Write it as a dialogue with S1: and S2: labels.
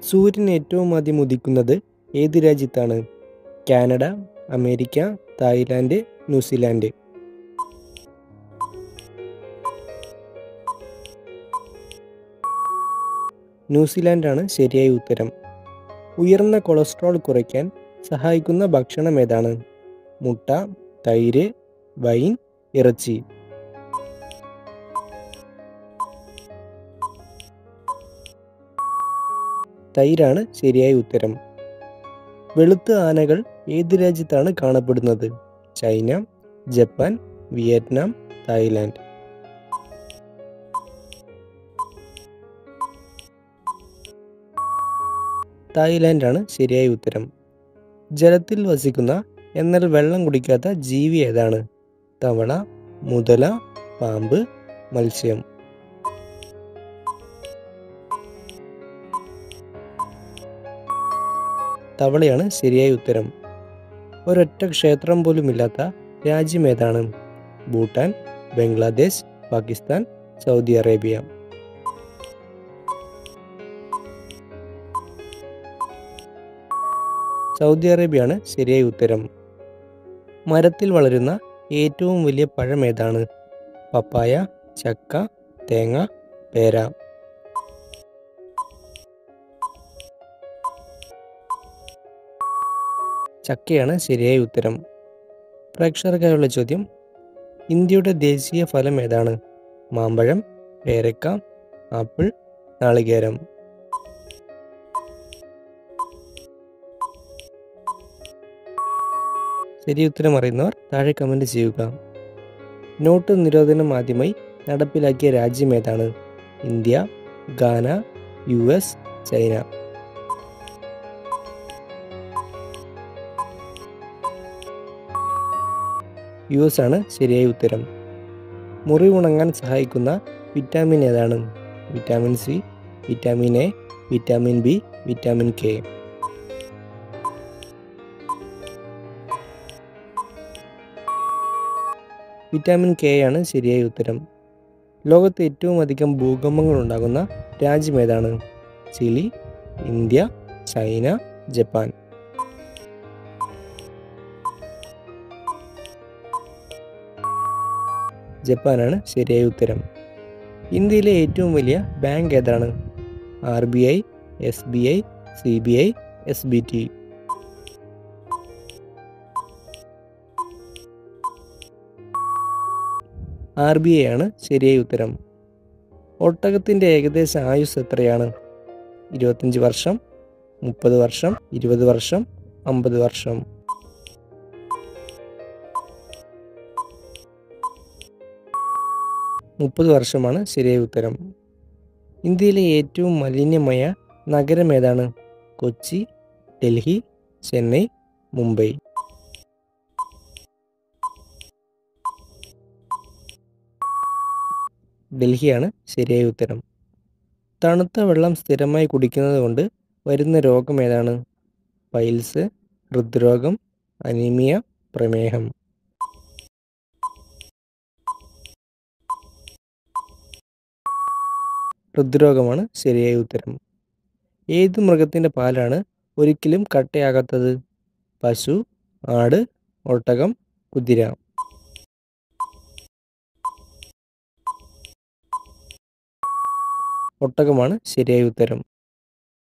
S1: സൂര്യൻ ഏറ്റവും ആദ്യം ഉദിക്കുന്നത് ഏത് രാജ്യത്താണ് കാനഡ അമേരിക്ക തായ്ലാൻഡ് ന്യൂസിലാൻഡ് ന്യൂസിലാൻഡാണ് ശരിയായ ഉത്തരം ഉയർന്ന കൊളസ്ട്രോൾ കുറയ്ക്കാൻ സഹായിക്കുന്ന ഭക്ഷണം ഏതാണ് മുട്ട തൈര് വൈൻ ഇറച്ചി തൈരാണ് ശരിയായ ഉത്തരം വെളുത്ത ആനകൾ ഏത് രാജ്യത്താണ് കാണപ്പെടുന്നത് ചൈന ജപ്പാൻ വിയറ്റ്നാം തായ്ലാൻഡ് തായ്ലാൻഡാണ് ശരിയായ ഉത്തരം ജലത്തിൽ വസിക്കുന്ന എന്നാൽ വെള്ളം കുടിക്കാത്ത ജീവി ഏതാണ് തവള മുതല പാമ്പ് മത്സ്യം തവളയാണ് ശരിയായ ഉത്തരം ഒരൊറ്റ ക്ഷേത്രം പോലും ഇല്ലാത്ത രാജ്യം ഏതാണ് ഭൂട്ടാൻ ബംഗ്ലാദേശ് പാകിസ്ഥാൻ സൗദി അറേബ്യ സൗദി അറേബ്യയാണ് ശരിയായ ഉത്തരം മരത്തിൽ വളരുന്ന ഏറ്റവും വലിയ പഴം ഏതാണ് പപ്പായ ചക്ക തേങ്ങ പേര ചക്കയാണ് ശരിയായ ഉത്തരം പ്രേക്ഷകർക്കായുള്ള ചോദ്യം ഇന്ത്യയുടെ ദേശീയ ഫലം ഏതാണ് മാമ്പഴം പേരക്ക ആപ്പിൾ നാളികേരം ശരി ഉത്തരം അറിയുന്നവർ താഴെ കമൻറ്റ് ചെയ്യുക നോട്ട് നിരോധനം ആദ്യമായി നടപ്പിലാക്കിയ രാജ്യം ഏതാണ് India Ghana U S China U S ആണ് ശരിയായ ഉത്തരം മുറിവുണങ്ങാൻ സഹായിക്കുന്ന വിറ്റാമിൻ ഏതാണ് vitamin C vitamin A vitamin B vitamin K vitamin K ആണ് ശരിയായ ഉത്തരം ലോകത്ത് ഏറ്റവും അധികം ഭൂകമ്പങ്ങൾ ഉണ്ടാകുന്ന രാജ്യം ഏതാണ് ചിലി ഇന്ത്യ ചൈന ജപ്പാൻ ജപ്പാനാണ് ശരിയായ ഉത്തരം ഇന്ത്യയിലെ ഏറ്റവും വലിയ ബാങ്ക് ഏതാണ് R B I S B I C B I S B T R B I ആണ് ശരിയായ ഉത്തരം ഒട്ടകത്തിൻ്റെ ഏകദേശ ആയുസ് എത്രയാണ് ഇരുപത്തഞ്ച് വർഷം മുപ്പത് വർഷം ഇരുപത് വർഷം അമ്പത് വർഷം മുപ്പത് വർഷമാണ് ശരിയായ ഉത്തരം ഇന്ത്യയിലെ ഏറ്റവും മലിനമായ നഗരം ഏതാണ് കൊച്ചി ഡൽഹി ചെന്നൈ മുംബൈ ഡൽഹിയാണ് ശരിയായ ഉത്തരം തണുത്ത വെള്ളം സ്ഥിരമായി കുടിക്കുന്നത് കൊണ്ട് വരുന്ന രോഗം ഏതാണ് പൈൽസ് ഹൃദ്രോഗം അനീമിയ പ്രമേഹം ഹൃദ്രോഗമാണ് ശരിയായ ഉത്തരം ഏത് മൃഗത്തിൻ്റെ പാലാണ് ഒരിക്കലും കട്ടയാകാത്തത് പശു ആട് ഒട്ടകം കുതിര ഒട്ടകമാണ് ശരിയായ ഉത്തരം